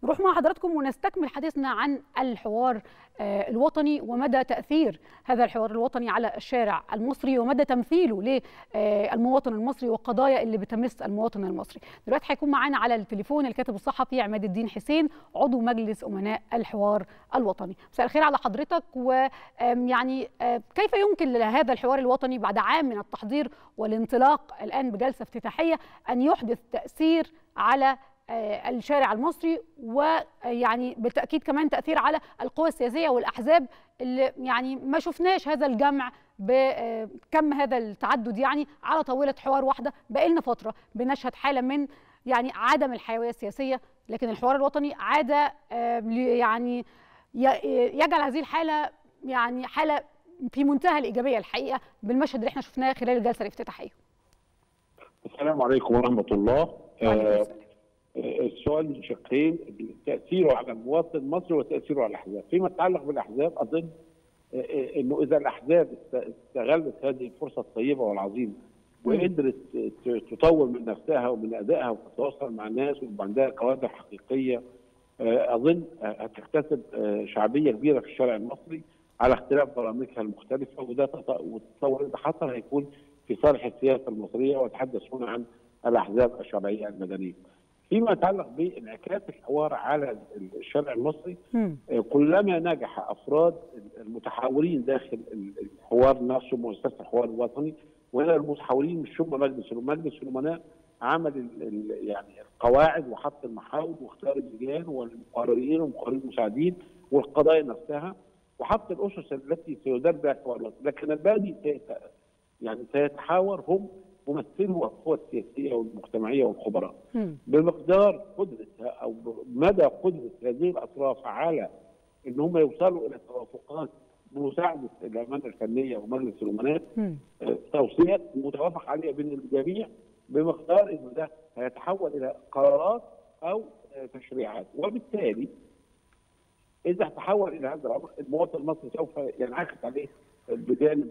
نروح مع حضراتكم ونستكمل حديثنا عن الحوار الوطني ومدى تأثير هذا الحوار الوطني على الشارع المصري ومدى تمثيله للمواطن المصري والقضايا اللي بتمس المواطن المصري دلوقتي هيكون معانا على التليفون الكاتب الصحفي عماد الدين حسين عضو مجلس أمناء الحوار الوطني مساء الخير على حضرتك ويعني كيف يمكن لهذا الحوار الوطني بعد عام من التحضير والانطلاق الآن بجلسة افتتاحية أن يحدث تأثير على الشارع المصري ويعني بالتاكيد كمان تاثير على القوى السياسيه والاحزاب اللي يعني ما شفناش هذا الجمع بكم هذا التعدد يعني على طاوله حوار واحده بقالنا فتره بنشهد حاله من يعني عدم الحيويه السياسيه لكن الحوار الوطني عاد يعني يجعل هذه الحاله يعني حاله في منتهى الايجابيه الحقيقه بالمشهد اللي احنا شفناه خلال الجلسه الافتتاحيه. السلام عليكم ورحمه الله. آه السؤال من شقين تاثيره على المواطن المصري وتاثيره على الاحزاب، فيما يتعلق بالاحزاب اظن انه اذا الاحزاب استغلت هذه الفرصه الطيبه والعظيمه وقدرت تطور من نفسها ومن ادائها وتتواصل مع الناس ويبقى عندها كوادر حقيقيه اظن هتكتسب شعبيه كبيره في الشارع المصري على اختلاف برامجها المختلفه وده والتطور اللي حصل هيكون في صالح السياسه المصريه واتحدث هنا عن الاحزاب الشرعيه المدنيه. فيما يتعلق بانعكاس الحوار على الشارع المصري م. كلما نجح افراد المتحاورين داخل الحوار نفسه مؤسسه الحوار الوطني وهنا المتحاورين مش هم مجلس مجلس الامناء عمل يعني القواعد وحط المحاور واختار اللجان والمقررين والمقررين المساعدين والقضايا نفسها وحط الاسس التي سيدار بها الحوار الوطني لكن الباقي يعني سيتحاور هم ممثلوا القوى السياسيه والمجتمعيه والخبراء بمقدار قدرتها او مدى قدره هذه الاطراف على ان هم يوصلوا الى توافقات بمساعده الامانه الفنيه ومجلس الامناء توصيات متوافق عليها بين الجميع بمقدار انه ده هيتحول الى قرارات او تشريعات وبالتالي اذا تحول الى هذا الامر المواطن المصري سوف ينعكس عليه بجانب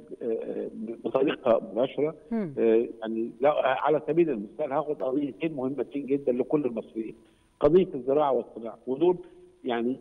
بطريقه مباشره يعني على سبيل المثال هاخد قضيتين مهمتين جدا لكل المصريين قضيه الزراعه والصناعه ودول يعني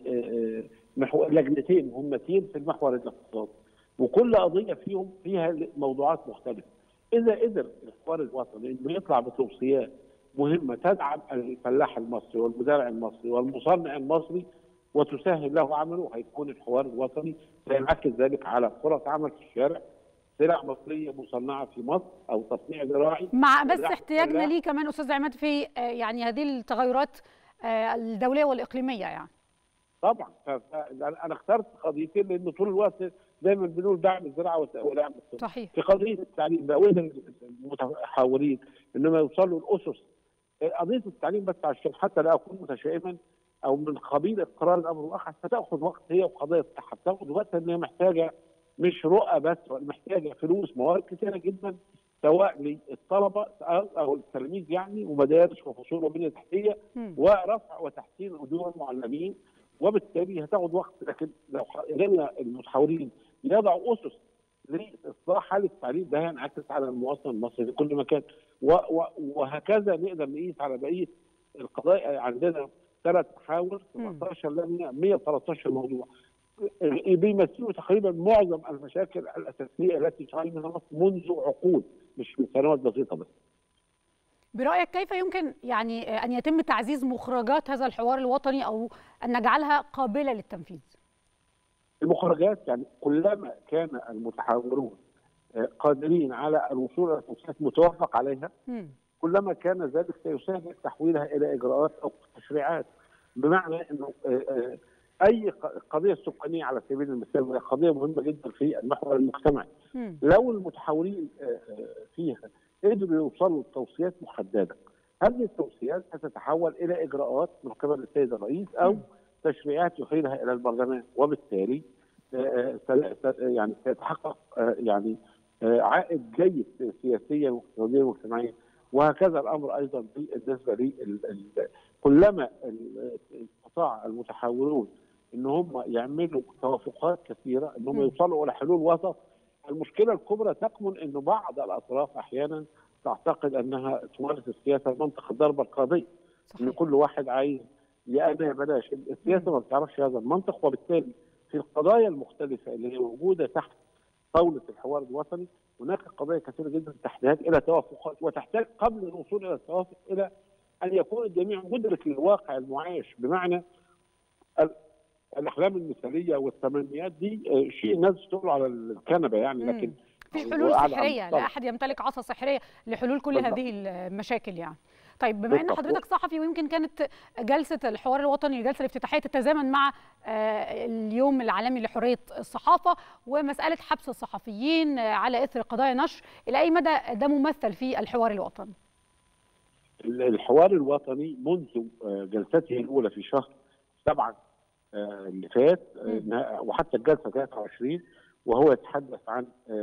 محور لجنتين مهمتين في المحور الاقتصادي وكل قضيه فيهم فيها موضوعات مختلفه اذا قدر الحوار الوطني انه يطلع بتوصيات مهمه تدعم الفلاح المصري والمزارع المصري والمصنع المصري وتسهل له عمله هيكون الحوار الوطني سينعكس ذلك على فرص عمل في الشارع سلع مصريه مصنعه في مصر او تصنيع زراعي مع بس احتياجنا ليه كمان استاذ عماد في يعني هذه التغيرات الدوليه والاقليميه يعني طبعا انا اخترت قضيتين لانه طول الوقت دايما بنقول دعم الزراعه ودعم الصناعه صحيح في قضيه التعليم بقى وين المتحاورين انما يوصلوا الاسس قضيه التعليم بس عشان حتى لا اكون متشائما او من قبيل اقرار الامر الواقع فتاخذ وقت هي وقضيه الصحه بتاخذ وقت ان هي محتاجه مش رؤى بس محتاجه فلوس موارد كثيره جدا سواء للطلبه او التلاميذ يعني ومدارس وفصول وبنيه تحتيه ورفع وتحسين اجور المعلمين وبالتالي هتاخذ وقت لكن لو قدرنا المتحاورين يضعوا اسس لاصلاح حاله التعليم ده هينعكس على المواطن المصري في كل مكان وهكذا نقدر نقيس على بقيه القضايا عندنا ثلاث محاور 17 لجنه 113 موضوع بيمثلوا تقريبا معظم المشاكل الاساسيه التي تعاني منها مصر منذ عقود مش من سنوات بسيطه بس. برايك كيف يمكن يعني ان يتم تعزيز مخرجات هذا الحوار الوطني او ان نجعلها قابله للتنفيذ؟ المخرجات يعني كلما كان المتحاورون قادرين على الوصول الى توصيات متوافق عليها م. كلما كان ذلك سيساهم تحويلها الى اجراءات او تشريعات بمعنى انه اي قضيه سكانيه على سبيل المثال وهي قضيه مهمه جدا في المحور المجتمعي م. لو المتحاورين فيها قدروا يوصلوا لتوصيات محدده هذه التوصيات ستتحول الى اجراءات من قبل السيد الرئيس او م. تشريعات يحيلها الى البرلمان وبالتالي يعني سيتحقق يعني عائد جيد سياسيا واقتصاديا واجتماعيا وهكذا الامر ايضا بالنسبه لي كلما استطاع المتحاورون ان هم يعملوا توافقات كثيره ان هم يوصلوا الى حلول وسط المشكله الكبرى تكمن انه بعض الاطراف احيانا تعتقد انها تمارس السياسه منطق الضربه القاضيه ان كل واحد عايز يا انا يا بلاش السياسه ما بتعرفش هذا المنطق وبالتالي في القضايا المختلفه اللي هي موجوده تحت طاوله الحوار الوطني هناك قضايا كثيره جدا تحتاج الى توافقات وتحتاج قبل الوصول الى التوافق الى ان يكون الجميع مدرك للواقع المعايش بمعنى الاحلام المثاليه والتمنيات دي شيء الناس تقول على الكنبه يعني لكن مفيش حلول سحريه لا احد يمتلك عصا سحريه لحلول كل بالضبط. هذه المشاكل يعني طيب بما ان حضرتك صحفي ويمكن كانت جلسه الحوار الوطني الجلسه الافتتاحيه تتزامن مع اليوم العالمي لحريه الصحافه ومساله حبس الصحفيين على اثر قضايا نشر الى اي مدى ده ممثل في الحوار الوطني؟ الحوار الوطني منذ جلسته الاولى في شهر سبعه اللي فات وحتى الجلسه 23 وهو يتحدث عن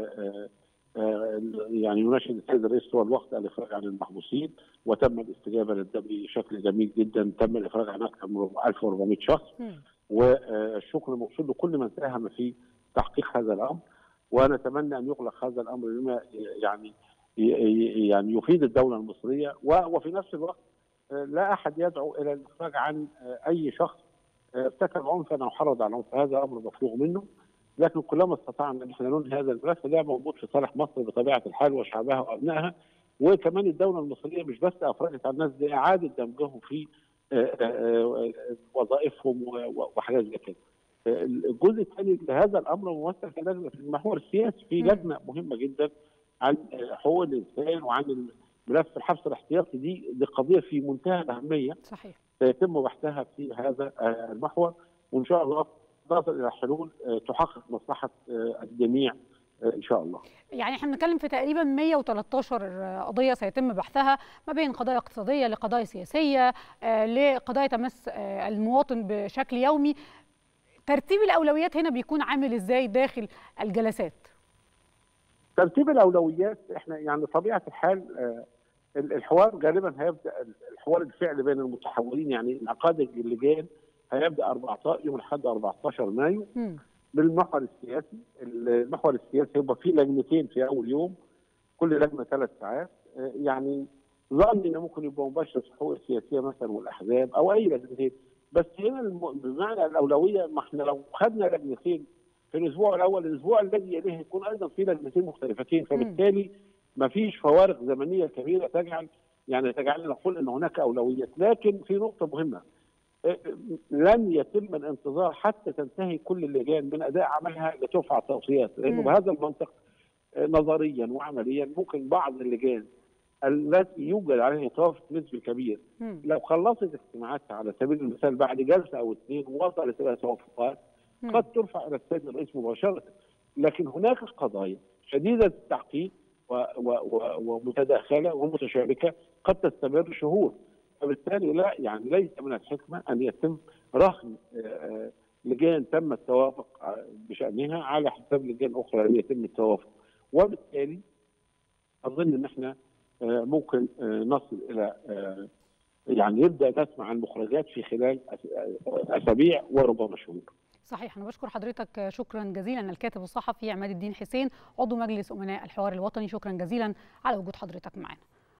يعني يناشد السيد الرئيس طول الوقت الافراج عن المحبوسين وتم الاستجابه لده بشكل جميل جدا تم الافراج عن اكثر من 1400 شخص والشكر موصول لكل من ساهم في تحقيق هذا الامر ونتمنى ان يغلق هذا الامر بما يعني يعني يفيد الدوله المصريه وفي نفس الوقت لا احد يدعو الى الافراج عن اي شخص ارتكب عنفا او حرض على العنف هذا امر مفروغ منه لكن كلما استطعنا ان احنا ننهي هذا الملف ده موجود في صالح مصر بطبيعه الحال وشعبها وابنائها وكمان الدوله المصريه مش بس افرجت على الناس دي اعاده دمجهم في وظائفهم وحاجات زي كده. الجزء الثاني لهذا الامر ممثل في لجنه في المحور السياسي في لجنه مهمه جدا عن حقوق الانسان وعن ملف الحبس الاحتياطي دي دي قضيه في منتهى الاهميه صحيح سيتم بحثها في هذا المحور وان شاء الله نصل الى حلول تحقق مصلحه الجميع ان شاء الله. يعني احنا بنتكلم في تقريبا 113 قضيه سيتم بحثها ما بين قضايا اقتصاديه لقضايا سياسيه لقضايا تمس المواطن بشكل يومي. ترتيب الاولويات هنا بيكون عامل ازاي داخل الجلسات؟ ترتيب الاولويات احنا يعني طبيعه الحال الحوار غالبا هيبدا الحوار الفعلي بين المتحولين يعني انعقاد اللجان هيبدا 14 يوم الاحد 14 مايو م. بالمحور السياسي المحور السياسي هيبقى فيه لجنتين في اول يوم كل لجنه ثلاث ساعات يعني ظني انه ممكن يبقى مباشر في الحقوق السياسيه مثلا والاحزاب او اي لجنتين بس هنا بمعنى الاولويه ما احنا لو خدنا لجنتين في الاسبوع الاول الاسبوع الذي يليه يكون ايضا في لجنتين مختلفتين فبالتالي ما فيش فوارق زمنيه كبيره تجعل يعني تجعلنا نقول ان هناك اولويات لكن في نقطه مهمه لن يتم الانتظار حتى تنتهي كل اللجان من اداء عملها لترفع التوصيات لانه بهذا المنطق نظريا وعمليا ممكن بعض اللجان التي يوجد عليها توافق نسبي كبير مم. لو خلصت اجتماعاتها على سبيل المثال بعد جلسه او اثنين ووصلت الى توافقات قد ترفع الى السيد الرئيس مباشره لكن هناك قضايا شديده التعقيد و- و- و- ومتداخله ومتشابكه قد تستمر شهور فبالتالي لا يعني ليس من الحكمه ان يتم رهن آه، آه، لجان تم التوافق آه، بشانها على حساب لجان اخرى لم يتم التوافق وبالتالي اظن ان احنا آه، ممكن آه، نصل الى آه، يعني نبدا نسمع عن مخرجات في خلال أس- آه، اسابيع وربما شهور. صحيح أنا بشكر حضرتك شكرا جزيلا الكاتب الصحفي عماد الدين حسين عضو مجلس أمناء الحوار الوطني شكرا جزيلا على وجود حضرتك معنا